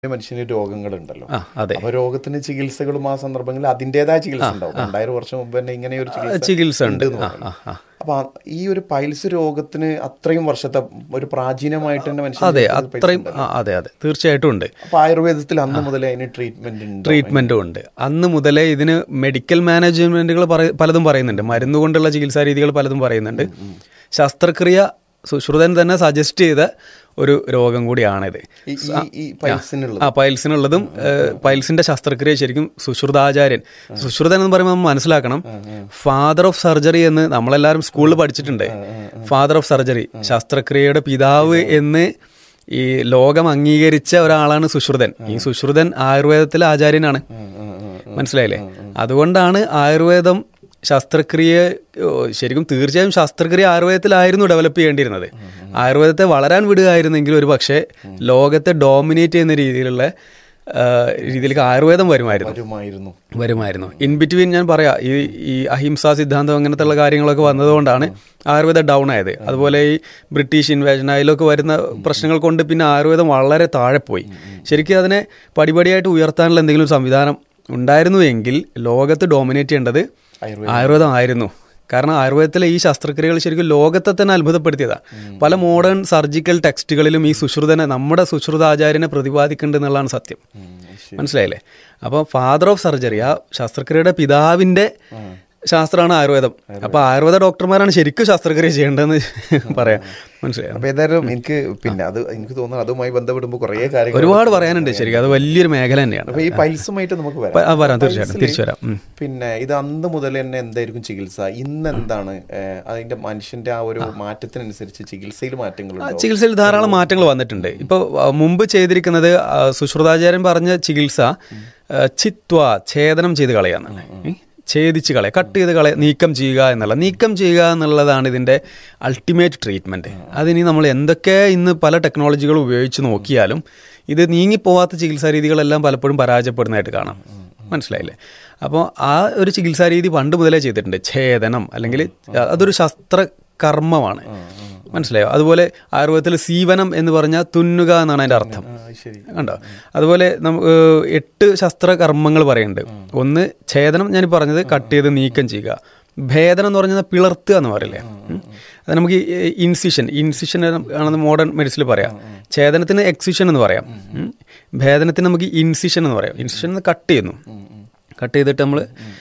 മനുഷ്യന് രോഗങ്ങളുണ്ടല്ലോ ആ അതെ അപ്പൊ രോഗത്തിന് ചികിത്സകളും ആ സന്ദർഭങ്ങളിൽ അതിൻ്റെതായ ചികിത്സ ഉണ്ടാവും രണ്ടായിരം വർഷം മുമ്പ് തന്നെ ഇങ്ങനെ ഒരു ചികിത്സ ചികിത്സ ഉണ്ട് ഉണ്ടെന്ന് ആ പറഞ്ഞു. ആ ആ അപ്പൊ ആ- ഈ ഒരു പൈൽസ് രോഗത്തിന് അത്രയും വർഷത്തെ ഒരു പ്രാചീനമായിട്ട് തന്നെ മനുഷ്യൻ അതെ ജീവിതത്തിൽ പൈൽസ് അത്രയും ഉണ്ടല്ലോ. ആ, അതെ അതെ തീർച്ചയായിട്ടും ഉണ്ട് അപ്പൊ ആയുർവേദത്തിൽ അന്ന് മുതലേ അതിന് ട്രീറ്റ്മെന്റ് ഉണ്ട് ട്രീറ്റ്മെൻറ്റും ഉണ്ട് അന്ന് മുതലേ ഇതിന് മെഡിക്കൽ മാനേജ്മെൻറ്റുകൾ പലതും പറയുന്നുണ്ട് മരുന്ന് കൊണ്ടുള്ള ചികിത്സാ രീതികൾ പലതും പറയുന്നുണ്ട് ശസ്ത്രക്രിയ സുശ്രുതൻ തന്നെ സജസ്റ്റ് ചെയ്ത ഒരു രോഗം കൂടിയാണിത് ഈ- ഈ- ഈ പൈൽസിനുള്ളത് ആ പൈൽസിനുള്ളതും ഏഹ്, പൈൽസിന്റെ ശസ്ത്രക്രിയ ശരിക്കും സുശ്രുതാചാര്യൻ സുശ്രുതൻ എന്ന് പറയുമ്പോൾ നമ്മൾ മനസ്സിലാക്കണം ഫാദർ ഓഫ് സർജറി എന്ന് നമ്മളെല്ലാവരും സ്കൂളിൽ പഠിച്ചിട്ടുണ്ട് ഫാദർ ഓഫ് സർജറി ശസ്ത്രക്രിയയുടെ പിതാവ് എന്ന് ഈ ലോകം അംഗീകരിച്ച ഒരാളാണ് സുശ്രുതൻ ഈ സുശ്രുതൻ ആയുർവേദത്തിലെ ആചാര്യനാണ് മനസ്സിലായില്ലേ അതുകൊണ്ടാണ് ആയുർവേദം ശസ്ത്രക്രിയ ഓ, ശരിക്കും തീർച്ചയായും ശസ്ത്രക്രിയ ആയുർവേദത്തിലായിരുന്നു ഡെവലപ്പ് ചെയ്യേണ്ടിയിരുന്നത് ആയുർവേദത്തെ വളരാൻ വിടുകയായിരുന്നെങ്കിൽ ഒരു പക്ഷേ ലോകത്തെ ഡോമിനേറ്റ് ചെയ്യുന്ന രീതിയിലുള്ള ആ, രീതിയിലേക്ക് ആയുർവേദം വരുമായിരുന്നു വരുമായിരുന്നു വരുമായിരുന്നു ഇൻ ബിറ്റ്വീൻ ഞാൻ പറയാം ഈ ഈ അഹിംസാ സിദ്ധാന്തം അങ്ങനത്തെ ഉള്ള കാര്യങ്ങളൊക്കെ വന്നതുകൊണ്ടാണ് ആയുർവേദം ഡൗൺ ആയത് അതുപോലെ ഈ ബ്രിട്ടീഷ് ഇൻവേഷൻ അതിലൊക്കെ വരുന്ന പ്രശ്നങ്ങൾ കൊണ്ട് പിന്നെ ആയുർവേദം വളരെ താഴെ പോയി ശരിക്കും അതിനെ പടിപടിയായിട്ട് ഉയർത്താനുള്ള എന്തെങ്കിലും ഒരു സംവിധാനം ഉണ്ടായിരുന്നു എങ്കിൽ ലോകത്ത് ഡോമിനേറ്റ് ചെയ്യേണ്ടത് ആയുർവേദം ആയിരുന്നു കാരണം ആയുർവേദത്തിലെ ഈ ശസ്ത്രക്രിയകൾ ശരിക്കും ലോകത്തെ തന്നെ അത്ഭുതപ്പെടുത്തിയതാണ് പല മോഡേൺ സർജിക്കൽ ടെക്സ്റ്റുകളിലും ഈ സുശ്രുതനെ നമ്മുടെ സുശ്രുതാചാര്യനെ പ്രതിപാദിക്കുന്നുണ്ട് എന്നുള്ളതാണ് സത്യം മനസ്സിലായില്ലേ അപ്പോൾ ഫാദർ ഓഫ് സർജറി ആ ശസ്ത്രക്രിയയുടെ പിതാവിൻ്റെ ശാസ്ത്രമാണ് ആയുർവേദം അപ്പോൾ ആയുർവേദ ഡോക്ടർമാരാണ് ശരിക്കും ശസ്ത്രക്രിയ ചെയ്യേണ്ടതെന്ന് പറയാം മനസ്സിലായോ അപ്പൊ ഏതായാലും എനിക്ക് പിന്നെ അത് എനിക്ക് തോന്നുന്നു അതുമായി ബന്ധപ്പെടുമ്പോൾ കുറേ കാര്യങ്ങൾ ഒരുപാട് പറയാനുണ്ട് ശരിക്കും അത് വലിയൊരു മേഖല തന്നെയാണ് അപ്പൊ ഈ പൈൽസുമായിട്ട് നമുക്ക് പ- വരാം ആ, വരാം തീർച്ചയായിട്ടും പൈൽസില് തിരിച്ചു വരാം ഉം. പിന്നെ ഇത് അന്ന് മുതൽ തന്നെ എന്തായിരിക്കും ചികിത്സ ഇന്ന് എന്താണ് ഏഹ്, അതിന്റെ മനുഷ്യന്റെ ആ ഒരു മാറ്റത്തിനനുസരിച്ച് ചികിത്സയിൽ ആ, മാറ്റങ്ങളുണ്ടോ ചികിത്സയിൽ ധാരാളം മാറ്റങ്ങൾ വന്നിട്ടുണ്ട് ഇപ്പോൾ മുമ്പ് ചെയ്തിരിക്കുന്നത് ആ, സുശ്രുതാചാര്യൻ പറഞ്ഞ ചികിത്സ ആ, ചിത്വ ഛേദനം ചെയ്ത് കളയാന്നാണ് ഏ? ഛേദിച്ച് കളയുക കട്ട് ചെയ്ത് കളയ നീക്കം ചെയ്യുക എന്നുള്ള നീക്കം ചെയ്യുക എന്നുള്ളതാണ് ഇതിൻ്റെ അൾട്ടിമേറ്റ് ട്രീറ്റ്മെൻറ്റ് അതിനി നമ്മൾ എന്തൊക്കെ ഇന്ന് പല ടെക്നോളജികൾ ഉപയോഗിച്ച് നോക്കിയാലും ഇത് നീങ്ങിപ്പോവാത്ത ചികിത്സാ രീതികളെല്ലാം പലപ്പോഴും പരാജയപ്പെടുന്നതായിട്ട് കാണാം മനസ്സിലായില്ലേ അപ്പോൾ ആ ഒരു ചികിത്സാ രീതി പണ്ട് മുതലേ ചെയ്തിട്ടുണ്ട് ഛേദനം അല്ലെങ്കിൽ അതൊരു ശസ്ത്ര കർമ്മമാണ് മനസ്സിലായോ അതുപോലെ ആയുർവേദത്തിൽ സീവനം എന്ന് പറഞ്ഞാൽ തുന്നുക എന്നാണ് അതിൻ്റെ അർത്ഥം ആ, ശരി കണ്ടോ അതുപോലെ നമുക്ക് എട്ട് ശസ്ത്രകർമ്മങ്ങൾ പറയുന്നുണ്ട് ഒന്ന് ഛേദനം ഞാൻ പറഞ്ഞത് കട്ട് ചെയ്ത് നീക്കം ചെയ്യുക ഭേദനം എന്ന് പറഞ്ഞാൽ പിളർത്തുക എന്ന് പറയില്ലേ ഉം. അത് നമുക്ക് ഇൻസിഷൻ ഇൻസിഷൻ ആണെന്ന് മോഡേൺ മെഡിസിനിൽ പറയാം ഛേദനത്തിന് എക്സിഷൻ എന്ന് പറയാം ഉം. ഭേദനത്തിന് നമുക്ക് ഇൻസിഷൻ എന്ന് പറയാം ഇൻസിഷൻ എന്ന് കട്ട് ചെയ്യുന്നു കട്ട് ചെയ്തിട്ട് നമ്മൾ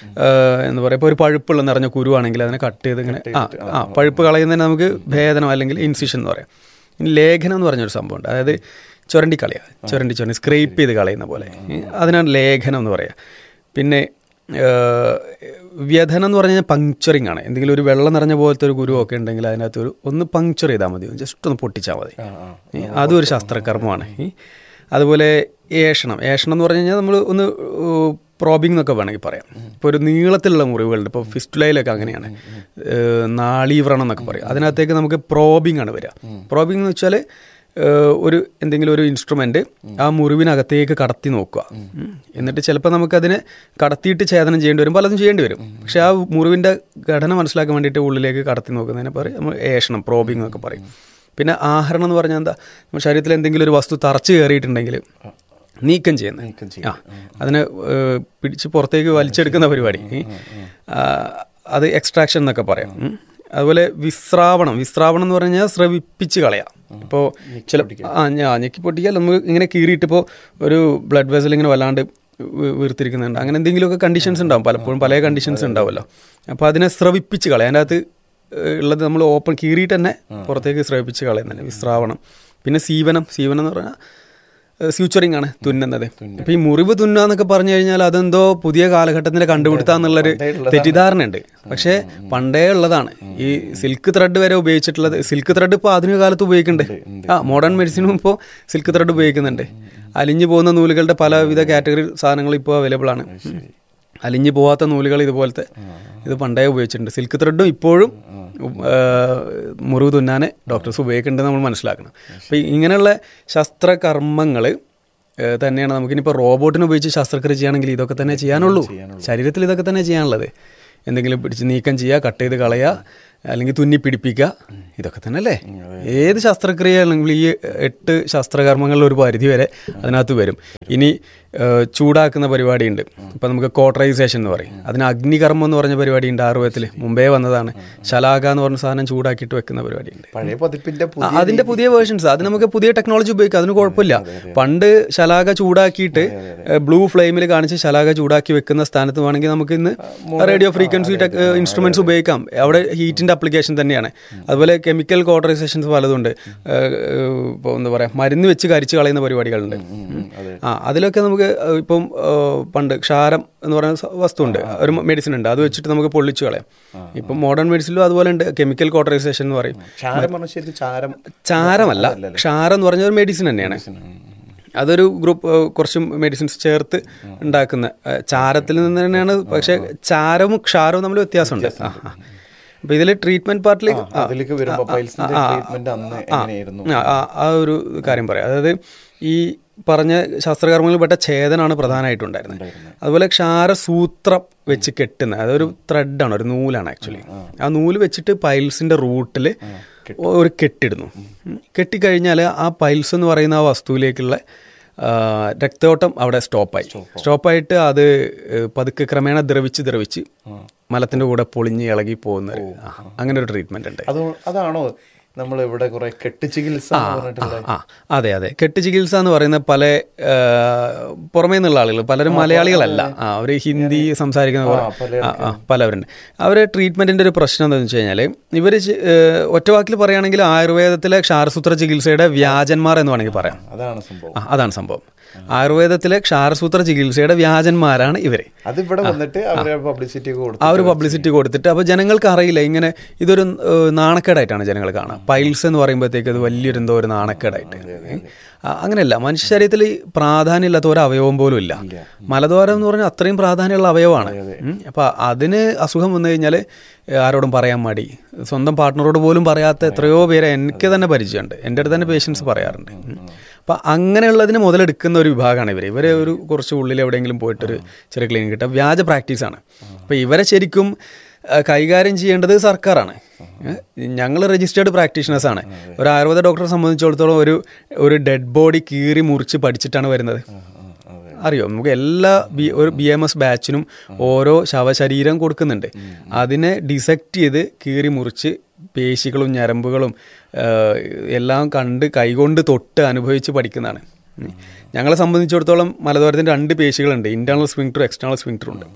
എന്താ പറയുക ഇപ്പോൾ ഒരു പഴുപ്പുള്ള നിറഞ്ഞ കുരുവാണെങ്കിൽ അതിനെ കട്ട് ചെയ്ത് ഇങ്ങനെ ആ ആ പഴുപ്പ് കളയുന്നതിന് നമുക്ക് ഭേദനം അല്ലെങ്കിൽ ഇൻസിഷൻ എന്ന് പറയാം ഇനി ലേഖനം എന്ന് പറഞ്ഞൊരു സംഭവമുണ്ട് അതായത് ചുരണ്ടി കളയുക ചുരണ്ടി ചുരണ്ടി സ്ക്രേപ്പ് ചെയ്ത് കളയുന്ന പോലെ അതിനാണ് ലേഖനം എന്ന് പറയുക പിന്നെ ഏഹ്, വ്യഥനം എന്ന് പറഞ്ഞാൽ പങ്ക്ചറിങ് ആണ് എന്തെങ്കിലും ഒരു വെള്ളം നിറഞ്ഞ പോലത്തെ ഒരു ഗുരു ഒക്കെ ഉണ്ടെങ്കിൽ അതിനകത്ത് ഒരു ഒന്ന് പങ്ക്ചർ ചെയ്താൽ മതി ജസ്റ്റ് ഒന്ന് പൊട്ടിച്ചാൽ മതി ഏ, അതും ഒരു ശസ്ത്രകർമ്മമാണ് ഏ. അതുപോലെ ഏഷണം ഏഷണം എന്ന് പറഞ്ഞു കഴിഞ്ഞാൽ നമ്മൾ ഒന്ന് പ്രോബിംഗ് എന്നൊക്കെ വേണമെങ്കിൽ പറയാം ഇപ്പോൾ ഒരു നീളത്തിലുള്ള മുറിവുകളുണ്ട് ഇപ്പോൾ ഫിസ്റ്റുലയിലൊക്കെ അങ്ങനെയാണ് ഏഹ്, നാളീവ്രണം എന്നൊക്കെ പറയും അതിനകത്തേക്ക് നമുക്ക് പ്രോബിംഗ് ആണ് വരിക പ്രോബിംഗ് എന്ന് വെച്ചാൽ ഏഹ്, ഒരു എന്തെങ്കിലും ഒരു ഇൻസ്ട്രുമെൻ്റ് ആ മുറിവിനകത്തേക്ക് കടത്തി നോക്കുക ഉം. എന്നിട്ട് ചിലപ്പോൾ നമുക്കതിനെ കടത്തിയിട്ട് ഛേദനം ചെയ്യേണ്ടി വരും പലതും ചെയ്യേണ്ടി വരും പക്ഷേ ആ മുറിവിൻ്റെ ഘടന മനസ്സിലാക്കാൻ വേണ്ടിയിട്ട് ഉള്ളിലേക്ക് കടത്തി നോക്കുന്നതിനെ പറയും നമ്മൾ ഏഷണം പ്രോബിംഗ് എന്നൊക്കെ പറയും പിന്നെ ആഹരണം എന്ന് പറഞ്ഞാൽ എന്താ നമ്മുടെ ശരീരത്തിൽ എന്തെങ്കിലും ഒരു വസ്തു തറച്ച് കയറിയിട്ടുണ്ടെങ്കിൽ നീക്കം ചെയ്യുന്നത് നീക്കം ആ അതിനെ ഏഹ്, പിടിച്ച് പുറത്തേക്ക് വലിച്ചെടുക്കുന്ന പരിപാടി ആ, അത് എക്സ്ട്രാക്ഷൻ എന്നൊക്കെ പറയാം ഉം. അതുപോലെ വിശ്രാവണം വിശ്രാവണം എന്ന് പറഞ്ഞാൽ സ്രവിപ്പിച്ച് കളയാം ഇപ്പോൾ ചില ആ ഞാൻ ഞെക്കി പൊട്ടിക്കാൽ നമുക്ക് ഇങ്ങനെ കീറിയിട്ട് ഇപ്പോൾ ഒരു ബ്ലഡ് വെസൽ ഇങ്ങനെ വല്ലാണ്ട് വി- വീർത്തിരിക്കുന്നുണ്ട് അങ്ങനെ എന്തെങ്കിലുമൊക്കെ കണ്ടീഷൻസ് ഉണ്ടാവും പലപ്പോഴും പല കണ്ടീഷൻസ് ഉണ്ടാവുമല്ലോ അപ്പോൾ അതിനെ സ്രവിപ്പിച്ച് കളയാം അതിൻ്റെ അകത്ത് ഏഹ്, ഉള്ളത് നമ്മൾ ഓപ്പൺ കീറിയിട്ട് തന്നെ പുറത്തേക്ക് സ്രവിപ്പിച്ച് കളയുന്നുണ്ട് വിശ്രാവണം പിന്നെ സീവനം സീവനം എന്ന് പറഞ്ഞാൽ ഫ്യൂച്ചറിങ് ആണ് തുന്നുന്നത് അപ്പൊ ഈ മുറിവ് തുന്നുക എന്നൊക്കെ പറഞ്ഞു കഴിഞ്ഞാൽ അതെന്തോ പുതിയ കാലഘട്ടത്തിന്റെ കണ്ടുപിടുത്താന്നുള്ളൊരു തെറ്റിദ്ധാരണയുണ്ട് പക്ഷേ പണ്ടേ ഉള്ളതാണ് ഈ സിൽക്ക് ത്രെഡ് വരെ ഉപയോഗിച്ചിട്ടുള്ളത് സിൽക്ക് ത്രെഡ് ഇപ്പോൾ ആധുനിക കാലത്ത് ഉപയോഗിക്കുന്നുണ്ട് ആ മോഡേൺ മെഡിസിനും ഇപ്പോൾ സിൽക്ക് ത്രെഡ് ഉപയോഗിക്കുന്നുണ്ട് അലിഞ്ഞു പോകുന്ന നൂലുകളുടെ പലവിധ കാറ്റഗറി സാധനങ്ങൾ ഇപ്പോൾ അവൈലബിൾ ആണ് അലിഞ്ഞു പോവാത്ത നൂലുകൾ ഇതുപോലത്തെ ഇത് പണ്ടേ ഉപയോഗിച്ചിട്ടുണ്ട് സിൽക്ക് ത്രെഡും ഇപ്പോഴും ആ, മുറിവ് തുന്നാൻ ഡോക്ടേഴ്സ് ഉപയോഗിക്കുന്നുണ്ടെന്ന് നമ്മൾ മനസ്സിലാക്കണം അപ്പോൾ ഇങ്ങനെയുള്ള ശസ്ത്രകർമ്മങ്ങൾ തന്നെയാണ് നമുക്കിനിപ്പോൾ റോബോട്ടിനെ ഉപയോഗിച്ച് ശസ്ത്രക്രിയ ചെയ്യുകയാണെങ്കിൽ ഇതൊക്കെ തന്നെ ചെയ്യാനുള്ളൂ ശരീരത്തിൽ ഇതൊക്കെ തന്നെ ചെയ്യാനുള്ളത് എന്തെങ്കിലും പിടിച്ച് നീക്കം ചെയ്യുക കട്ട് ചെയ്ത് കളയുക അല്ലെങ്കിൽ തുന്നി പിടിപ്പിക്കുക ഇതൊക്കെ തന്നെ അല്ലേ ഏത് ശസ്ത്രക്രിയ അല്ലെങ്കിൽ ഈ എട്ട് ശസ്ത്രകർമ്മങ്ങളിൽ ഒരു പരിധി വരെ അതിനകത്ത് വരും ഇനി ഏഹ്, ചൂടാക്കുന്ന പരിപാടിയുണ്ട് ഇപ്പം നമുക്ക് കോട്ടറൈസേഷൻ എന്ന് പറയും അതിന് അഗ്നികർമ്മം എന്ന് പറഞ്ഞ പരിപാടിയുണ്ട് ആയുർവേദത്തിൽ മുമ്പേ വന്നതാണ് ശലാക എന്ന് പറഞ്ഞ സാധനം ചൂടാക്കിയിട്ട് വെക്കുന്ന പരിപാടിയുണ്ട് പഴയ പതിപ്പിന്റെ ആ, പുതിയ അതിന്റെ പുതിയ വേർഷൻസ് അത് നമുക്ക് പുതിയ ടെക്നോളജി ഉപയോഗിക്കാം അതിന് കുഴപ്പമില്ല പണ്ട് ശലാക ചൂടാക്കിയിട്ട് ബ്ലൂ ഫ്ലെയിമിൽ കാണിച്ച് ശലാക ചൂടാക്കി വെക്കുന്ന സ്ഥാനത്ത് വേണമെങ്കിൽ നമുക്ക് ഇന്ന് റേഡിയോ ഫ്രീക്വൻസി ഇൻസ്ട്രുമെന്റ്സ് ഉപയോഗിക്കാം അവിടെ ഹീറ്റിന്റെ അപ്ലിക്കേഷൻ തന്നെയാണ് അതുപോലെ കെമിക്കൽ കോട്ടറൈസേഷൻസ് പലതുണ്ട് ഇപ്പോൾ എന്താ പറയാ മരുന്ന് വെച്ച് കരിച്ച് കളയുന്ന പരിപാടികളുണ്ട് അതെ. ആ അതിലൊക്കെ നമുക്ക് ഏഹ്, ഇപ്പം ഏഹ്, പണ്ട് ക്ഷാരം എന്ന് പറയുന്ന സ- വസ്തുണ്ട് ഒരു മെഡിസിൻ ഉണ്ട് അത് വെച്ചിട്ട് നമുക്ക് പൊള്ളിച്ച് കളയാം ഇപ്പം മോഡേൺ മെഡിസിനിലും അതുപോലെ ഉണ്ട് കെമിക്കൽ കോട്ടറൈസേഷൻ എന്ന് പറയും ചാരം പറഞ്ഞ ശരിക്കും ചാരം ചാരമല്ല ക്ഷാരം എന്ന് പറഞ്ഞ ഒരു മെഡിസിൻ തന്നെയാണ് അതൊരു ഗ്രൂപ്പ് ഏഹ്, കുറച്ച് മെഡിസിൻസ് ചേർത്ത് ഉണ്ടാക്കുന്ന ഏഹ്, ചാരത്തിൽ നിന്ന് തന്നെയാണ് പക്ഷേ ചാരവും ക്ഷാരവും തമ്മിൽ വ്യത്യാസമുണ്ട് ആ ആ അപ്പോൾ ഇതിൽ ട്രീറ്റ്മെന്റ് പാർട്ടിൽ അതിലേക്ക് വരുമ്പോ പൈൽസിന്റെ ട്രീറ്റ്മെന്റ് അന്ന് എങ്ങനെയായിരുന്നു ആ ഒരു കാര്യം പറയാം അതായത് ഈ പറഞ്ഞ ശസ്ത്രകർമ്മങ്ങളിൽപ്പെട്ട ഛേദനാണ് പ്രധാനമായിട്ടുണ്ടായിരുന്നത് അതുപോലെ ക്ഷാരസൂത്രം വെച്ച് കെട്ടുന്ന അതൊരു ത്രെഡാണ് ഒരു നൂലാണ് ആക്ച്വലി ആ നൂല് വെച്ചിട്ട് പൈൽസിന്റെ റൂട്ടിൽ ഒരു കെട്ടിടുന്നു ഉം. കെട്ടിക്കഴിഞ്ഞാൽ ആ പൈൽസ് എന്ന് പറയുന്ന ആ വസ്തുവിലേക്കുള്ള ആ, രക്തയോട്ടം അവിടെ സ്റ്റോപ്പായി സ്റ്റോപ്പായിട്ട് അത് ഏഹ്, പതുക്കെ ക്രമേണ ദ്രവിച്ച് ദ്രവിച്ച് മലത്തിന്റെ കൂടെ പൊളിഞ്ഞ് ഇളകി പോകുന്ന ഒരു ആ, അങ്ങനെ ഒരു ട്രീറ്റ്മെന്റ് ഉണ്ട് അത് അതാണോ നമ്മൾ ഇവിടെ കുറെ കെട്ട് ചികിത്സ എന്ന് പറഞ്ഞിട്ടുള്ള ആ അതെ അതെ കെട്ട് ചികിത്സ എന്ന് പറയുന്ന പല ആ, പുറമേ നിന്നുള്ള ആളുകൾ പലരും മലയാളികളല്ല ആ അവർ ഹിന്ദി സംസാരിക്കുന്ന കുറെ- ആ, ആ, പലവരുണ്ട് അവരെ ട്രീറ്റ്മെന്റിന്റെ ഒരു പ്രശ്നം എന്താണെന്ന് വെച്ച് കഴിഞ്ഞാൽ ഇവർ ഒറ്റവാക്കിൽ പറയുകയാണെങ്കിൽ ആയുർവേദത്തിലെ ക്ഷാരസൂത്ര ചികിത്സയുടെ വ്യാജന്മാർ എന്ന് വേണമെങ്കിൽ പറയാം അതാണ് സംഭവം ആ, അതാണ് സംഭവം ആയുർവേദത്തിലെ ക്ഷാരസൂത്ര ചികിത്സയുടെ വ്യാജന്മാരാണ് ഇവർ അത് ഇവിടെ വന്നിട്ട് അവരെ പബ്ലിസിറ്റി കൊടുത്തു ആ ഒരു പബ്ലിസിറ്റി കൊടുത്തിട്ട് അപ്പോൾ ജനങ്ങൾക്ക് അറിയില്ല ഇങ്ങനെ ഇതൊരു ഏഹ്, നാണക്കേടായിട്ടാണ് ജനങ്ങൾ കാണുക പൈൽസ് എന്ന് പറയുമ്പോഴത്തേക്ക് അത് വലിയൊരു എന്തോ ഒരു നാണക്കേടായിട്ട് ആ, അങ്ങനെയല്ല മനുഷ്യ ശരീരത്തിൽ പ്രാധാന്യമില്ലാത്ത ഒരു അവയവം പോലും ഇല്ല മലദ്വാരം എന്ന് പറഞ്ഞാൽ അത്രയും പ്രാധാന്യമുള്ള അവയവമാണ് ഉം. അപ്പോൾ അതിന് അസുഖം വന്നു കഴിഞ്ഞാൽ ആരോടും പറയാൻ മടി സ്വന്തം പാർട്ട്ണറോട് പോലും പറയാത്ത എത്രയോ പേരെ എനിക്ക് തന്നെ പരിചയമുണ്ട് എൻ്റെ അടുത്ത് തന്നെ പേഷ്യൻസ് പറയാറുണ്ട് ഉം. അപ്പം അങ്ങനെയുള്ളതിന് മുതലെടുക്കുന്ന ഒരു വിഭാഗമാണ് ഇവർ ഇവരെ ഒരു കുറച്ച് ഉള്ളിൽ എവിടെയെങ്കിലും പോയിട്ടൊരു ചെറിയ ക്ലിനിക് കിട്ടുക വ്യാജ പ്രാക്ടീസാണ് അപ്പോൾ ഇവരെ ശരിക്കും ആ, കൈകാര്യം ചെയ്യേണ്ടത് സർക്കാരാണ് ഞങ്ങൾ രജിസ്റ്റേർഡ് പ്രാക്ടീഷണേഴ്സാണ് ഒരു ആയുർവേദ ഡോക്ടറെ സംബന്ധിച്ചിടത്തോളം ഒരു ഒരു ഡെഡ് ബോഡി കീറി മുറിച്ച് പഠിച്ചിട്ടാണ് വരുന്നത് അറിയോ നമുക്ക് എല്ലാ ബി ഒരു ബി എം എസ് ബാച്ചിനും ഓരോ ശവശരീരം കൊടുക്കുന്നുണ്ട് അതിനെ ഡിസെക്ട് ചെയ്ത് കീറി മുറിച്ച് പേശികളും ഞരമ്പുകളും ആ, എല്ലാം കണ്ട് കൈകൊണ്ട് തൊട്ട് അനുഭവിച്ച് പഠിക്കുന്നതാണ് ഉം. ഞങ്ങളെ സംബന്ധിച്ചിടത്തോളം മലദ്വാരത്തിന് രണ്ട് പേശികളുണ്ട് ഇന്റേണൽ സ്വിങ്ടറും എക്സ്റ്റേണൽ സ്വിങ്ടറും ഉണ്ട്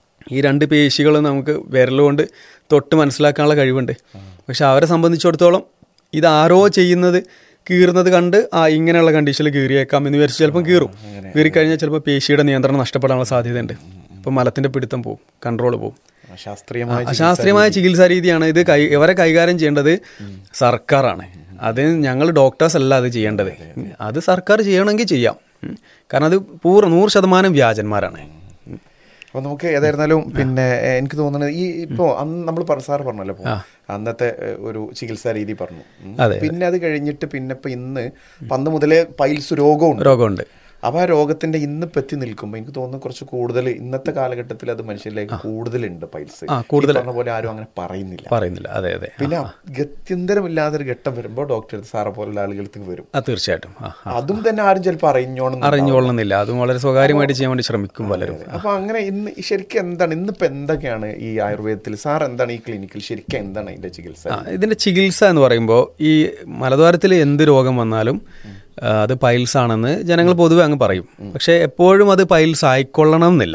ഈ രണ്ട് പേശികൾ നമുക്ക് വിരലുകൊണ്ട് തൊട്ട് മനസ്സിലാക്കാനുള്ള കഴിവുണ്ട് പക്ഷെ അവരെ സംബന്ധിച്ചിടത്തോളം ഇതാരോ ചെയ്യുന്നത് കീറുന്നത് കണ്ട് ആ ഇങ്ങനെയുള്ള കണ്ടീഷനിൽ കീറിയേക്കാം എന്ന് വിചാരിച്ച് ചിലപ്പം കീറും കീറിക്കഴിഞ്ഞാൽ ചിലപ്പോൾ പേശിയുടെ നിയന്ത്രണം നഷ്ടപ്പെടാനുള്ള സാധ്യതയുണ്ട് ഇപ്പം മലത്തിൻ്റെ പിടുത്തം പോവും കൺട്രോൾ പോവും ശാസ്ത്രീയമായ അശാസ്ത്രീയമായ ചികിത്സാ രീതിയാണ് ഇത് കൈ ഇവരെ കൈകാര്യം ചെയ്യേണ്ടത് സർക്കാരാണ് അത് ഞങ്ങൾ ഡോക്ടേഴ്സ് അല്ല അത് ചെയ്യേണ്ടത് അത് സർക്കാർ ചെയ്യണമെങ്കിൽ ചെയ്യാം ഉം. കാരണം അത് പൂർണ്ണ നൂറ് ശതമാനം വ്യാജന്മാരാണ് ഉം. അപ്പൊ നമുക്ക് ഏതായിരുന്നാലും പിന്നെ ഏഹ്, എനിക്ക് തോന്നുന്നത് ഈ ഇപ്പോ അന്ന് നമ്മൾ സാർ പറഞ്ഞല്ലോ ഇപ്പോ. അന്നത്തെ ഏഹ്, ഒരു ചികിത്സാ രീതി പറഞ്ഞു ഉം. അതെ. പിന്നെ അത് കഴിഞ്ഞിട്ട് പിന്നെ ഇപ്പൊ ഇന്ന് പണ്ട് മുതലേ പൈൽസ് രോഗമുണ്ട് രോഗമുണ്ട് അപ്പൊ ആ രോഗത്തിന്റെ ഇന്ന് പറ്റി നിൽക്കുമ്പോൾ എനിക്ക് തോന്നുന്നു കുറച്ച് കൂടുതൽ ഇന്നത്തെ കാലഘട്ടത്തിൽ അത് മനുഷ്യരിലേക്ക് കൂടുതലുണ്ട് പൈൽസ് ആ, കൂടുതൽ. പറഞ്ഞ പോലെ ആരും അങ്ങനെ പറയുന്നില്ല പറയുന്നില്ല അതെ അതെ പിന്നെ ഗത്യന്തരമില്ലാത്തൊരു ഘട്ടം വരുമ്പോൾ ഡോക്ടർ സാറെ പോലുള്ള ആളുകൾക്ക് വരും ആ തീർച്ചയായിട്ടും ആ ആ. അതും തന്നെ ആരും ചിലപ്പോൾ അറിഞ്ഞോണം അറിഞ്ഞുകൊള്ളുന്നില്ല അതും വളരെ സ്വകാര്യമായിട്ട് ചെയ്യാൻ വേണ്ടി ശ്രമിക്കും പലരും അപ്പൊ അങ്ങനെ ഇന്ന് ഈ ശരിക്കും എന്താണ് ഇന്നിപ്പോ എന്തൊക്കെയാണ് ഈ ആയുർവേദത്തിൽ സാർ എന്താണ് ഈ ക്ലിനിക്കിൽ ശരിക്കും എന്താണ് അതിന്റെ ചികിത്സ ആ, ഇതിന്റെ ചികിത്സ എന്ന് പറയുമ്പോൾ ഈ മലദ്വാരത്തിൽ എന്ത് രോഗം വന്നാലും ആ, അത് പൈൽസ് ആണെന്ന് ജനങ്ങൾ പൊതുവെ അങ്ങ് പറയും പക്ഷേ എപ്പോഴും അത് പൈൽസ് ആയിക്കൊള്ളണം എന്നില്ല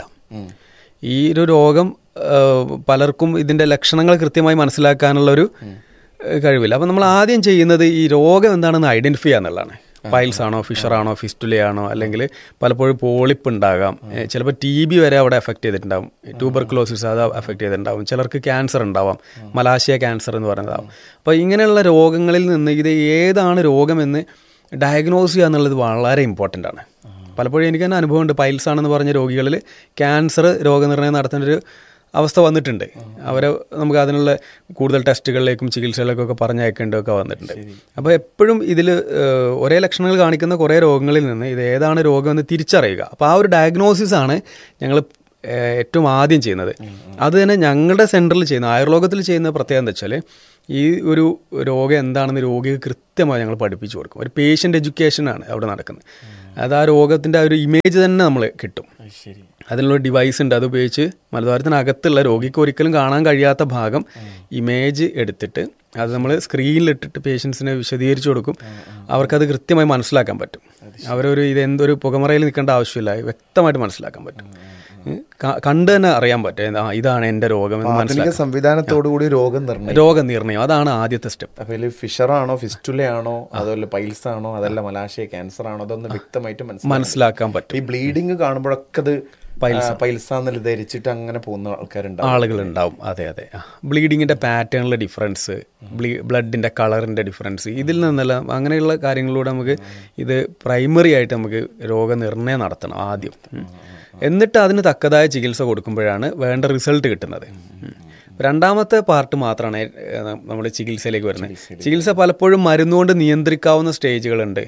ഈ ഒരു രോഗം ആ, പലർക്കും ഇതിന്റെ ലക്ഷണങ്ങൾ കൃത്യമായി മനസ്സിലാക്കാനുള്ള ഒരു കഴിവില്ല അപ്പം നമ്മൾ ആദ്യം ചെയ്യുന്നത് ഈ രോഗം എന്താണെന്ന് ഐഡന്റിഫൈ ചെയ്യുക എന്നുള്ളതാണ് പൈൽസ് ആണോ ഫിഷറാണോ ഫിസ്റ്റുലയാണോ അല്ലെങ്കിൽ പലപ്പോഴും പോളിപ്പ് ഉണ്ടാകാം ചിലപ്പോൾ ടി ബി വരെ അവിടെ എഫക്ട് ചെയ്തിട്ടുണ്ടാവും ട്യൂബർക്ലോസിസ് അത് എഫക്ട് ചെയ്തിട്ടുണ്ടാവും ചിലർക്ക് ക്യാൻസർ ഉണ്ടാവാം മലാശയ ക്യാൻസർ എന്ന് പറയുന്നതാവും അപ്പോൾ ഇങ്ങനെയുള്ള രോഗങ്ങളിൽ നിന്ന് ഇത് ഏതാണ് രോഗമെന്ന് ഡയഗ്നോസ് ചെയ്യുക എന്നുള്ളത് വളരെ ഇമ്പോർട്ടൻ്റ് ആണ് പലപ്പോഴും എനിക്ക് തന്നെ അനുഭവമുണ്ട് പൈൽസ് ആണെന്ന് പറഞ്ഞ രോഗികളിൽ ക്യാൻസർ രോഗനിർണയം നടത്തേണ്ട ഒരു അവസ്ഥ വന്നിട്ടുണ്ട് അവരെ നമുക്ക് അതിനുള്ള കൂടുതൽ ടെസ്റ്റുകളിലേക്കും ചികിത്സകളിലേക്കൊക്കെ പറഞ്ഞയക്കേണ്ടതൊക്കെ വന്നിട്ടുണ്ട് അപ്പോൾ എപ്പോഴും ഇതിൽ ഒരേ ലക്ഷണങ്ങൾ കാണിക്കുന്ന കുറേ രോഗങ്ങളിൽ നിന്ന് ഇത് ഏതാണ് രോഗമെന്ന് തിരിച്ചറിയുക അപ്പോൾ ആ ഒരു ഡയഗ്നോസിസ് ആണ് ഞങ്ങൾ ഏഹ്, ഏറ്റവും ആദ്യം ചെയ്യുന്നത് അത് തന്നെ ഞങ്ങളുടെ സെൻറ്ററിൽ ചെയ്യുന്ന ആയുർലോകത്തിൽ ചെയ്യുന്ന പ്രത്യേകത എന്താ വെച്ചാൽ ഈ ഒരു രോഗം എന്താണെന്ന് രോഗിക്ക് കൃത്യമായി ഞങ്ങൾ പഠിപ്പിച്ചു കൊടുക്കും ഒരു പേഷ്യൻ്റ് എഡ്യൂക്കേഷനാണ് അവിടെ നടക്കുന്നത് അത് ആ രോഗത്തിൻ്റെ ആ ഒരു ഇമേജ് തന്നെ നമ്മൾ കിട്ടും ശരി അതിനുള്ള ഡിവൈസ് ഉണ്ട് അത് ഉപയോഗിച്ച് മലദ്വാരത്തിനകത്തുള്ള രോഗിക്ക് ഒരിക്കലും കാണാൻ കഴിയാത്ത ഭാഗം ഇമേജ് എടുത്തിട്ട് അത് നമ്മൾ സ്ക്രീനിലിട്ടിട്ട് പേഷ്യൻസിനെ വിശദീകരിച്ചു കൊടുക്കും അവർക്കത് കൃത്യമായി മനസ്സിലാക്കാൻ പറ്റും അവരൊരു ഇത് എന്തൊരു പുകമറയിൽ നിൽക്കേണ്ട ആവശ്യമില്ല വ്യക്തമായിട്ട് മനസ്സിലാക്കാൻ പറ്റും ഉം. ക- കണ്ട് തന്നെ അറിയാൻ പറ്റും ആ ഇതാണ് എൻ്റെ രോഗം എന്ന് ആധുനിക മനസ്സിലാക്കാം സംവിധാനത്തോടു കൂടി രോഗം നിർണ്ണയം രോഗനിർണയം അതാണ് ആദ്യത്തെ സ്റ്റെപ്പ് അപ്പൊ ഇതിൽ ഫിഷറാണോ ഫിസ്റ്റുലയാണോ അതുപോലെ പൈൽസ് ആണോ അതല്ല മലാശയ ക്യാൻസർ ആണോ അതൊന്ന് വ്യക്തമായിട്ട് മനസ്സിലാക്കാം മനസ്സിലാക്കാൻ പറ്റും ഈ ബ്ലീഡിങ് കാണുമ്പോഴൊക്കെ അത് പൈൽസാന്നിൽ ധരിച്ചിട്ട് അങ്ങനെ പോകുന്ന ആൾക്കാരുണ്ടാവും ആളുകളുണ്ടാവും അതെ അതെ ബ്ലീഡിങ്ങിൻ്റെ പാറ്റേണിലെ ഡിഫറൻസ് ബ്ലീ ബ്ലഡിൻ്റെ കളറിൻ്റെ ഡിഫറൻസ് ഇതിൽ നിന്നെല്ലാം അങ്ങനെയുള്ള കാര്യങ്ങളിലൂടെ നമുക്ക് ഇത് പ്രൈമറി ആയിട്ട് നമുക്ക് രോഗനിർണയം നടത്തണം ആദ്യം ഉം. എന്നിട്ട് അതിന് തക്കതായ ചികിത്സ കൊടുക്കുമ്പോഴാണ് വേണ്ട റിസൾട്ട് കിട്ടുന്നത് ഉം. രണ്ടാമത്തെ പാർട്ട് മാത്രമാണ് നമ്മൾ ചികിത്സയിലേക്ക് വരുന്നത് ചികിത്സ പലപ്പോഴും മരുന്നുകൊണ്ട് നിയന്ത്രിക്കാവുന്ന സ്റ്റേജുകളുണ്ട്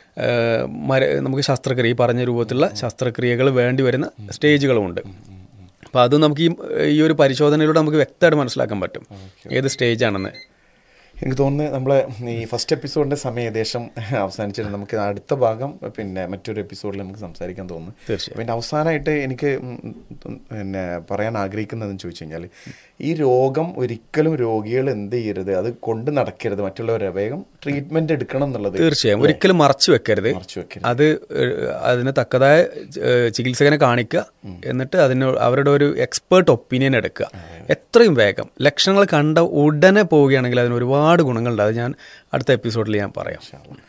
ഏഹ് മര നമുക്ക് ശസ്ത്രക്രിയ ഈ പറഞ്ഞ രൂപത്തിലുള്ള ശസ്ത്രക്രിയകൾ വേണ്ടി വരുന്ന സ്റ്റേജുകളുമുണ്ട് അപ്പോൾ അത് നമുക്ക് ഈ ഈ ഒരു പരിശോധനയിലൂടെ നമുക്ക് വ്യക്തമായിട്ട് മനസ്സിലാക്കാൻ പറ്റും ഏത് സ്റ്റേജാണെന്ന് എനിക്ക് തോന്നുന്നു നമ്മളെ ഈ ഫസ്റ്റ് എപ്പിസോഡിന്റെ സമയം ഏകദേശം അവസാനിച്ചിട്ട് നമുക്ക് അടുത്ത ഭാഗം പിന്നെ മറ്റൊരു എപ്പിസോഡിൽ നമുക്ക് സംസാരിക്കാൻ തോന്നുന്നു തീർച്ചയായും. പിന്നെ അവസാനമായിട്ട് എനിക്ക് ഉം ഉം പിന്നെ പറയാൻ ആഗ്രഹിക്കുന്നതെന്ന് ചോദിച്ചു കഴിഞ്ഞാൽ ഈ രോഗം ഒരിക്കലും രോഗികൾ എന്ത് ചെയ്യരുത് അത് കൊണ്ട് നടക്കരുത് മറ്റുള്ളവരെ വേഗം ട്രീറ്റ്മെന്റ് എടുക്കണം എന്നുള്ളത് തീർച്ചയായും ഒരിക്കലും മറച്ചു വെക്കരുത് മറച്ചു വെക്കരുത് അത് ഏഹ്, അതിന് തക്കതായ ഏഹ്, ചികിത്സകനെ കാണിക്കുക എന്നിട്ട് അതിന് അവരുടെ ഒരു എക്സ്പേർട്ട് ഒപ്പീനിയൻ എടുക്കുക എത്രയും വേഗം ലക്ഷണങ്ങൾ കണ്ട ഉടനെ പോവുകയാണെങ്കിൽ അതിന് ഒരുപാട് ഗുണങ്ങളുണ്ട് അത് ഞാൻ അടുത്ത എപ്പിസോഡിൽ ഞാൻ പറയാം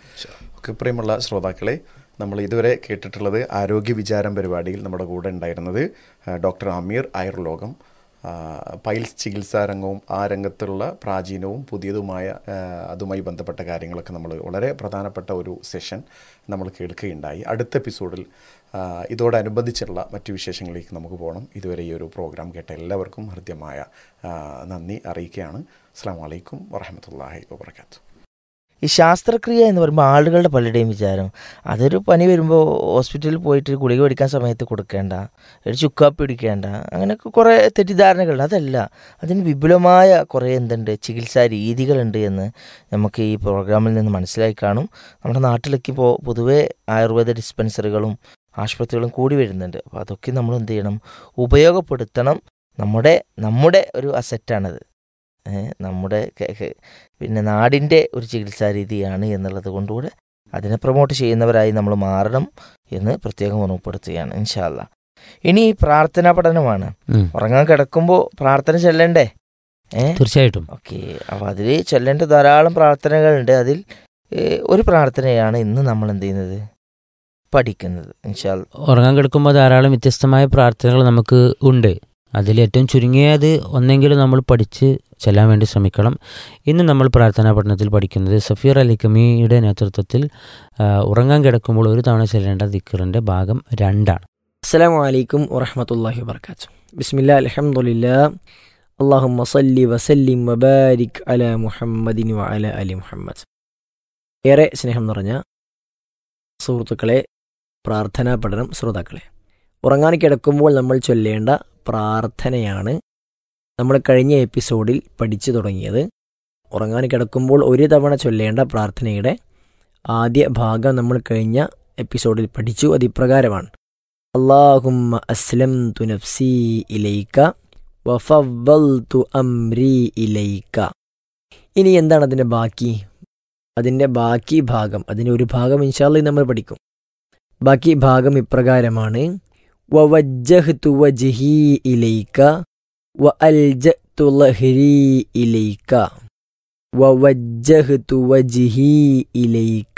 ഒക്കെ പ്രിയമുള്ള ശ്രോതാക്കളെ നമ്മൾ ഇതുവരെ കേട്ടിട്ടുള്ളത് ആരോഗ്യ വിചാരം പരിപാടിയിൽ നമ്മുടെ കൂടെ ഉണ്ടായിരുന്നത് ആ, ഡോക്ടർ അമീർ ആയുർലോകം ആ, പൈൽസ് ചികിത്സാ രംഗവും ആ രംഗത്തുള്ള പ്രാചീനവും പുതിയതുമായ ആ, അതുമായി ബന്ധപ്പെട്ട കാര്യങ്ങളൊക്കെ നമ്മൾ വളരെ പ്രധാനപ്പെട്ട ഒരു സെഷൻ നമ്മൾ കേൾക്കുകയുണ്ടായി അടുത്ത എപ്പിസോഡിൽ ആ, ഇതോടനുബന്ധിച്ചുള്ള മറ്റു വിശേഷങ്ങളിലേക്ക് നമുക്ക് പോകണം ഇതുവരെ ഈ ഒരു പ്രോഗ്രാം കേട്ട എല്ലാവർക്കും ഹൃദ്യമായ ആ, നന്ദി അറിയിക്കുകയാണ് അസ്സാം വലൈക്കും വറഹമത്തല്ലാഹി വാബർക്കാത്തു ഈ ശാസ്ത്രക്രിയ എന്ന് പറയുമ്പോൾ ആളുകളുടെ പലരുടെയും വിചാരം അതൊരു പനി വരുമ്പോൾ ഹോസ്പിറ്റലിൽ പോയിട്ട് ഗുളിക മേടിക്കാൻ സമയത്ത് കൊടുക്കേണ്ട ഒരു ചുക്കാപ്പി പിടിക്കേണ്ട അങ്ങനെയൊക്കെ കുറേ തെറ്റിദ്ധാരണകളുണ്ട് അതല്ല അതിന് വിപുലമായ കുറേ എന്തുണ്ട് ചികിത്സാ രീതികളുണ്ട് എന്ന് നമുക്ക് ഈ പ്രോഗ്രാമിൽ നിന്ന് മനസ്സിലായി കാണും നമ്മുടെ നാട്ടിലേക്ക് ഇപ്പോൾ പൊതുവേ ആയുർവേദ ഡിസ്പെൻസറികളും ആശുപത്രികളും കൂടി വരുന്നുണ്ട് അപ്പോൾ അതൊക്കെ നമ്മൾ എന്ത് ചെയ്യണം ഉപയോഗപ്പെടുത്തണം നമ്മുടെ നമ്മുടെ ഒരു അസറ്റാണത് ഏ, നമ്മുടെ കെ- കെ- പിന്നെ നാടിൻ്റെ ഒരു ചികിത്സാ രീതിയാണ് എന്നുള്ളത് കൊണ്ടുകൂടെ അതിനെ പ്രൊമോട്ട് ചെയ്യുന്നവരായി നമ്മൾ മാറണം എന്ന് പ്രത്യേകം ഓർമ്മപ്പെടുത്തുകയാണ് ഇൻഷാല്ല ഇനി പ്രാർത്ഥനാ പഠനമാണ് ഉം. ഉറങ്ങാൻ കിടക്കുമ്പോൾ പ്രാർത്ഥന ചെല്ലണ്ടേ ഏ തീർച്ചയായിട്ടും ഓക്കെ അപ്പോൾ അതിൽ ചൊല്ലേണ്ട ധാരാളം പ്രാർത്ഥനകളുണ്ട് അതിൽ ഏ, ഒരു പ്രാർത്ഥനയാണ് ഇന്ന് നമ്മൾ എന്ത് ചെയ്യുന്നത് പഠിക്കുന്നത് ഇൻഷാൽ ഉറങ്ങാൻ കിടക്കുമ്പോൾ ധാരാളം വ്യത്യസ്തമായ പ്രാർത്ഥനകൾ നമുക്ക് ഉണ്ട് അതിൽ ഏറ്റവും ചുരുങ്ങിയത് ഒന്നെങ്കിലും നമ്മൾ പഠിച്ച് ചെല്ലാൻ വേണ്ടി ശ്രമിക്കണം ഇന്ന് നമ്മൾ പ്രാർത്ഥനാ പഠനത്തിൽ പഠിക്കുന്നത് സഫീർ അലി കമിയുടെ നേതൃത്വത്തിൽ ആ, ഉറങ്ങാൻ കിടക്കുമ്പോൾ ഒരു തവണ ചെല്ലേണ്ട ദിക്കറിൻ്റെ ഭാഗം രണ്ടാണ് അസ്സലാമു അലൈക്കും വറഹമത്തല്ലാഹി വബർക്കാത്തു ബിസ്മില്ലാ അൽഹംദുലില്ലാ അള്ളാഹുമ്മ സല്ലി വസല്ലിം വബാരിക് അല മുഹമ്മദിൻ വഅല അലി മുഹമ്മദ് ഏറെ സ്നേഹം നിറഞ്ഞ സുഹൃത്തുക്കളെ പ്രാർത്ഥനാ പഠനം ശ്രോതാക്കളെ ഉറങ്ങാൻ കിടക്കുമ്പോൾ നമ്മൾ ചൊല്ലേണ്ട പ്രാർത്ഥനയാണ് നമ്മൾ കഴിഞ്ഞ എപ്പിസോഡിൽ പഠിച്ചു തുടങ്ങിയത് ഉറങ്ങാൻ കിടക്കുമ്പോൾ ഒരു തവണ ചൊല്ലേണ്ട പ്രാർത്ഥനയുടെ ആദ്യ ഭാഗം നമ്മൾ കഴിഞ്ഞ എപ്പിസോഡിൽ പഠിച്ചു അത് ഇപ്രകാരമാണ് اللهم أسلمت نفسي إليك وفضلت أمري إليك ഇനി എന്താണ് അതിൻ്റെ ബാക്കി അതിൻ്റെ ബാക്കി ഭാഗം അതിൻ്റെ ഒരു ഭാഗം ഇൻഷാല്ല നമ്മൾ പഠിക്കും ബാക്കി ഭാഗം ഇപ്രകാരമാണ് ووجهت وجهي إليك وألجأت ظهري إليك ووجهت وجهي إليك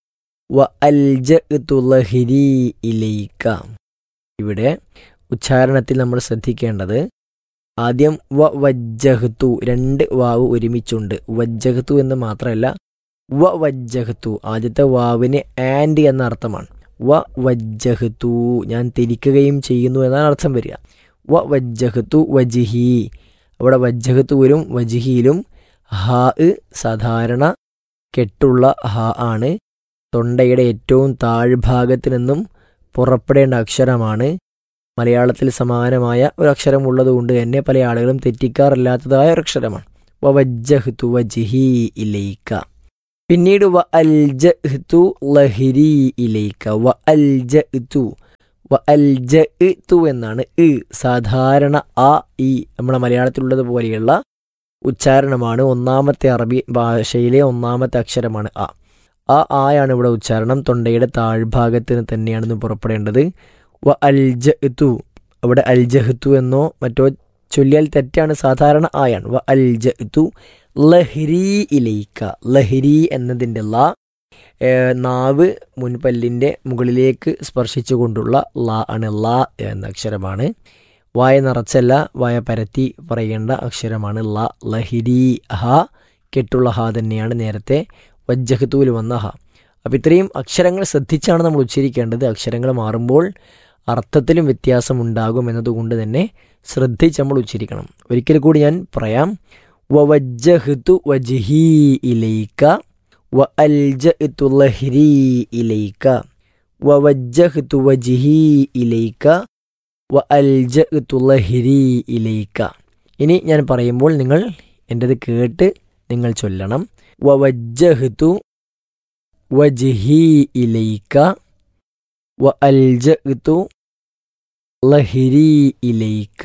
وألجأت ظهري إليك ഇവിടെ ഉച്ചാരണത്തിൽ നമ്മൾ ശ്രദ്ധിക്കേണ്ടത് ആദ്യം വ വജ്ജഹത്തു രണ്ട് വാവ് ഒരുമിച്ചുണ്ട് വജ്ജഹത്തു എന്ന് മാത്രമല്ല വ വജ്ജഹത്തു ആദ്യത്തെ വാവിന് ആൻഡ് എന്ന അർത്ഥമാണ് വ വജ്ജഹത്തു ഞാൻ തിരിക്കുകയും ചെയ്യുന്നു എന്നാണ് അർത്ഥം വരിക വ വജ്ജഹത്തു വജിഹി അവിടെ വജ്ജഹത്തു വരും വജിഹിയിലും ഹ സാധാരണ കെട്ടുള്ള ഹ ആണ് തൊണ്ടയുടെ ഏറ്റവും താഴ്ഭാഗത്ത് നിന്നും പുറപ്പെടേണ്ട അക്ഷരമാണ് മലയാളത്തിൽ സമാനമായ ഒരു അക്ഷരം ഉള്ളതുകൊണ്ട് തന്നെ പല ആളുകളും തെറ്റിക്കാറില്ലാത്തതായ ഒരു അക്ഷരമാണ് വവജ്ജഹ്തു വജ്ഹി ഇലൈക പിന്നീട് വ അൽജഹ്തു ലഹിരി ഇലൈക വ അൽജഹ്തു വ അൽജഹ്തു എന്നാണ് ഇ സാധാരണ ആ ഈ നമ്മുടെ മലയാളത്തിലുള്ളത് പോലെയുള്ള ഉച്ചാരണമാണ് ഒന്നാമത്തെ അറബി ഭാഷയിലെ ഒന്നാമത്തെ അക്ഷരമാണ് ആ ആ ആയാണ് ഇവിടെ ഉച്ചാരണം തൊണ്ടയുടെ താഴ്ഭാഗത്തിന് തന്നെയാണെന്ന് പുറപ്പെടേണ്ടത് വ അൽജഹ്തു അവിടെ അൽജഹ്തു എന്നോ മറ്റോ ചൊല്ലിയാൽ തെറ്റാണ് സാധാരണ ആയാണ് വ അൽജഹ്തു ലഹരി ഇലൈക്ക ലഹരി എന്നതിൻ്റെ ല ഏഹ്, നാവ് മുൻപല്ലിൻ്റെ മുകളിലേക്ക് സ്പർശിച്ചുകൊണ്ടുള്ള ല ആണ് ല എന്ന അക്ഷരമാണ് വായ നിറച്ചല്ല വായ പരത്തി പറയേണ്ട അക്ഷരമാണ് ല ലഹിരി ഹ കെട്ടുള്ള ഹ തന്നെയാണ് നേരത്തെ വജ്ജഹത്തൂൽ വന്ന ഹ അപ്പം ഇത്രയും അക്ഷരങ്ങൾ ശ്രദ്ധിച്ചാണ് നമ്മൾ ഉച്ചരിക്കേണ്ടത് അക്ഷരങ്ങൾ മാറുമ്പോൾ അർത്ഥത്തിലും വ്യത്യാസമുണ്ടാകും എന്നതുകൊണ്ട് തന്നെ ശ്രദ്ധിച്ച് നമ്മൾ ഉച്ചരിക്കണം ഒരിക്കൽ കൂടി ഞാൻ പറയാം വവജ്ജഹ്തു വജ്ഹി ഇലൈക വ അൽജഅ്തു ലഹ്രി ഇലൈക വവജ്ജഹ്തു വജ്ഹി ഇലൈക വ അൽജഅ്തു ലഹ്രി ഇലൈക ഇനി ഞാൻ പറയുമ്പോൾ നിങ്ങൾ എൻ്റെത് കേട്ട് നിങ്ങൾ ചൊല്ലണം വവജ്ജഹ്തു വജ്ഹി ഇലൈക വ അൽജഅ്തു ലഹ്രി ഇലൈക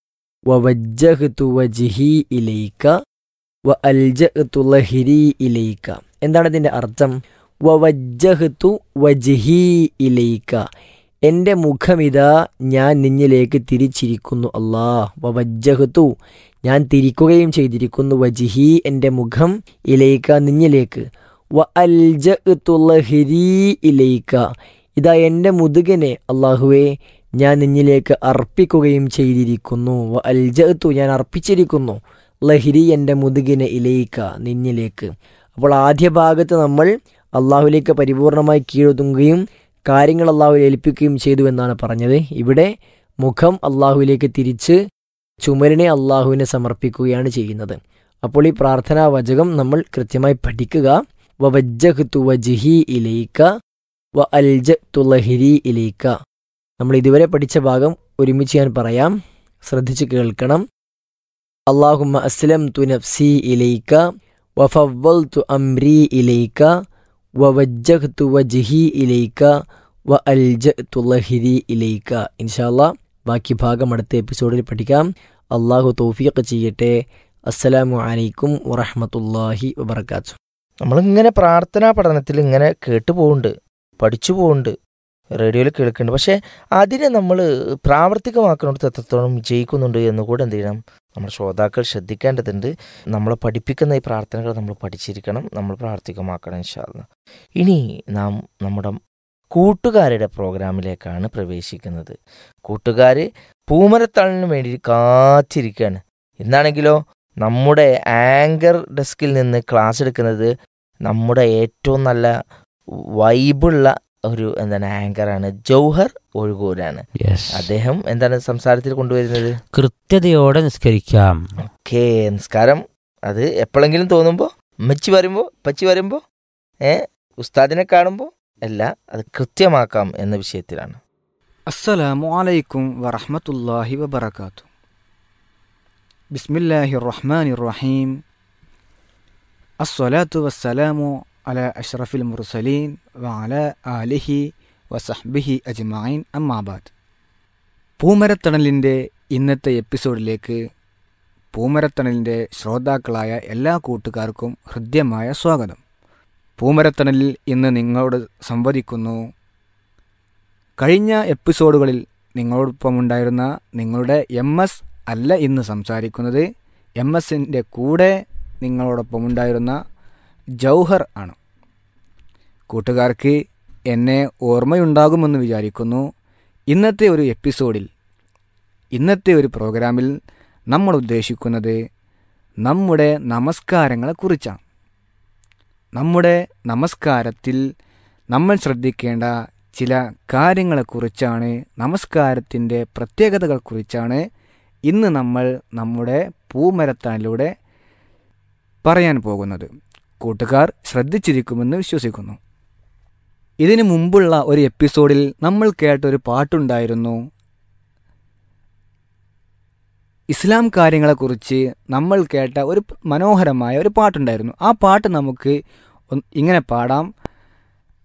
വവജ്ജഹ്തു വജ്ഹി ഇലൈക വ അൽജഅ്തു ലഹ്രി ഇലൈക എന്താണ് ഇതിൻ്റെ അർത്ഥം വവജ്ജഹ്തു വജ്ഹി ഇലൈക എൻ്റെ മുഖമിതാ ഞാൻ നിന്നിലേക്ക് തിരിച്ചിരിക്കുന്നു അല്ലാ വവജ്ജഹ്തു ഞാൻ തിരിക്കുകയും ചെയ്തിരിക്കുന്നു വജ്ഹി എൻ്റെ മുഖം ഇലൈക നിന്നിലേക്ക് വ അൽജഅ്തു ലഹ്രി ഇലൈക ഇതാ എൻ്റെ മുതുകനെ അള്ളാഹുവേ ഞാൻ നിന്നിലേക്ക് അർപ്പിക്കുകയും ചെയ്തിരിക്കുന്നു വ അൽജഅ്തു ഞാൻ അർപ്പിച്ചിരിക്കുന്നു ലഹരി എൻ്റെ മുതുകിനെ ഇലയിക്ക നിന്നിലേക്ക് അപ്പോൾ ആദ്യ ഭാഗത്ത് നമ്മൾ അള്ളാഹുലേക്ക് പരിപൂർണമായി കീഴൊതുങ്ങുകയും കാര്യങ്ങൾ അള്ളാഹു ഏൽപ്പിക്കുകയും ചെയ്തു എന്നാണ് പറഞ്ഞത് ഇവിടെ മുഖം അള്ളാഹുവിലേക്ക് തിരിച്ച് ചുമരിനെ അള്ളാഹുവിനെ സമർപ്പിക്കുകയാണ് ചെയ്യുന്നത് അപ്പോൾ ഈ പ്രാർത്ഥനാ വചകം നമ്മൾ കൃത്യമായി പഠിക്കുക വവജ്ജഹ്തു വജ്ഹി ഇലൈക്ക വ അൽജത്തു ലഹരി ഇലൈക്ക നമ്മൾ ഇതുവരെ പഠിച്ച ഭാഗം ഒരുമിച്ച് ഞാൻ പറയാം ശ്രദ്ധിച്ച് കേൾക്കണം അള്ളാഹുമ്മ അസ്ലം തു നഫ്സി ഇലൈക്ക വഫവൽ തു അംരി ഇലൈക്ക വവജ്ജഹ്തു വജ്ഹി ഇലൈക്ക വ അൽജത്തു ലഹരി ഇലൈക്ക ഇൻഷാല്ലാ ബാക്കി ഭാഗം അടുത്ത എപ്പിസോഡിൽ പഠിക്കാം അള്ളാഹു തൗഫീഖ് ചെയ്യട്ടെ അസ്സലാമു അലൈക്കും വറഹ്മത്തുള്ളാഹി വബർക്കാത്തു നമ്മളിങ്ങനെ പ്രാർത്ഥനാ പഠനത്തിൽ ഇങ്ങനെ കേട്ടു പോകുന്നുണ്ട് പഠിച്ചു പോകുന്നുണ്ട് റേഡിയോയിൽ കേൾക്കുന്നുണ്ട് പക്ഷേ അതിനെ നമ്മൾ പ്രാവർത്തികമാക്കുന്നിടത്ത് എത്രത്തോളം വിജയിക്കുന്നുണ്ട് എന്ന് കൂടെ എന്ത് ചെയ്യണം നമ്മുടെ ശ്രോതാക്കൾ ശ്രദ്ധിക്കേണ്ടതുണ്ട് നമ്മളെ പഠിപ്പിക്കുന്ന ഈ പ്രാർത്ഥനകൾ നമ്മൾ പഠിച്ചിരിക്കണം നമ്മൾ പ്രാവർത്തികമാക്കണം ഇൻഷാല്ല ഇനി നാം നമ്മുടെ കൂട്ടുകാരുടെ പ്രോഗ്രാമിലേക്കാണ് പ്രവേശിക്കുന്നത് കൂട്ടുകാർ പൂമരത്താളിന് വേണ്ടി കാത്തിരിക്കുകയാണ് ഇന്നാണെങ്കിലോ നമ്മുടെ ആങ്കർ ഡെസ്കിൽ നിന്ന് ക്ലാസ് എടുക്കുന്നത് നമ്മുടെ ഏറ്റവും നല്ല വൈബുള്ള ഒരു എന്താണ് ആങ്കറാണ് ജൗഹർ ഒഴുകൂരാണ് യെസ് അദ്ദേഹം എന്താണ് സംസാരത്തിൽ കൊണ്ടുവരുന്നത് കൃത്യതയോടെ നിസ്കരിക്കാം ഓക്കേ നിസ്കാരം അത് എപ്പോഴെങ്കിലും തോന്നുമ്പോൾ ഉമ്മച്ചി വരുമ്പോൾ പച്ചി വരുമ്പോൾ ഏ ഉസ്താദിനെ കാണുമ്പോൾ അല്ല അത് കൃത്യമാക്കാം എന്ന വിഷയത്തിലാണ് അസ്സലാമു അലൈക്കും വറഹ്മത്തുള്ളാഹി വബറകാത്തു ബിസ്മില്ലാഹിർ റഹ്മാനിർ റഹീം അസ്സലാത്തു വസ്സലാമു അല അഷ്റഫിൽ മുർസലീൻ വഅല ആലിഹി വസഹ്ബിഹി അജ്മഈൻ അമ്മാബാദ് പൂമരത്തണലിൻ്റെ ഇന്നത്തെ എപ്പിസോഡിലേക്ക് പൂമരത്തണലിൻ്റെ ശ്രോതാക്കളായ എല്ലാ കൂട്ടുകാർക്കും ഹൃദ്യമായ സ്വാഗതം പൂമരത്തണലിൽ ഇന്ന് നിങ്ങളോട് സംവദിക്കുന്നു കഴിഞ്ഞ എപ്പിസോഡുകളിൽ നിങ്ങളോടൊപ്പമുണ്ടായിരുന്ന നിങ്ങളുടെ എം എസ് അല്ല ഇന്ന് സംസാരിക്കുന്നത് എം എസിൻ്റെ കൂടെ നിങ്ങളോടൊപ്പമുണ്ടായിരുന്ന ജൗഹർ ആണ് കൂട്ടുകാർക്ക് എന്നെ ഓർമ്മയുണ്ടാകുമെന്ന് വിചാരിക്കുന്നു ഇന്നത്തെ ഒരു എപ്പിസോഡിൽ ഇന്നത്തെ ഒരു പ്രോഗ്രാമിൽ നമ്മൾ ഉദ്ദേശിക്കുന്നത് നമ്മുടെ നമസ്കാരങ്ങളെക്കുറിച്ചാണ് നമ്മുടെ നമസ്കാരത്തിൽ നമ്മൾ ശ്രദ്ധിക്കേണ്ട ചില കാര്യങ്ങളെക്കുറിച്ചാണ് നമസ്കാരത്തിൻ്റെ പ്രത്യേകതകളെക്കുറിച്ചാണ് ഇന്ന് നമ്മൾ നമ്മുടെ പൂമരത്താനിലൂടെ പറയാൻ പോകുന്നത് കൂട്ടുകാർ ശ്രദ്ധിച്ചിരിക്കുമെന്ന് വിശ്വസിക്കുന്നു ഇതിനു മുമ്പുള്ള ഒരു എപ്പിസോഡിൽ നമ്മൾ കേട്ടൊരു പാട്ടുണ്ടായിരുന്നു ഇസ്ലാം കാര്യങ്ങളെക്കുറിച്ച് നമ്മൾ കേട്ട ഒരു മനോഹരമായ ഒരു പാട്ടുണ്ടായിരുന്നു ആ പാട്ട് നമുക്ക് ഒന്ന് ഇങ്ങനെ പാടാം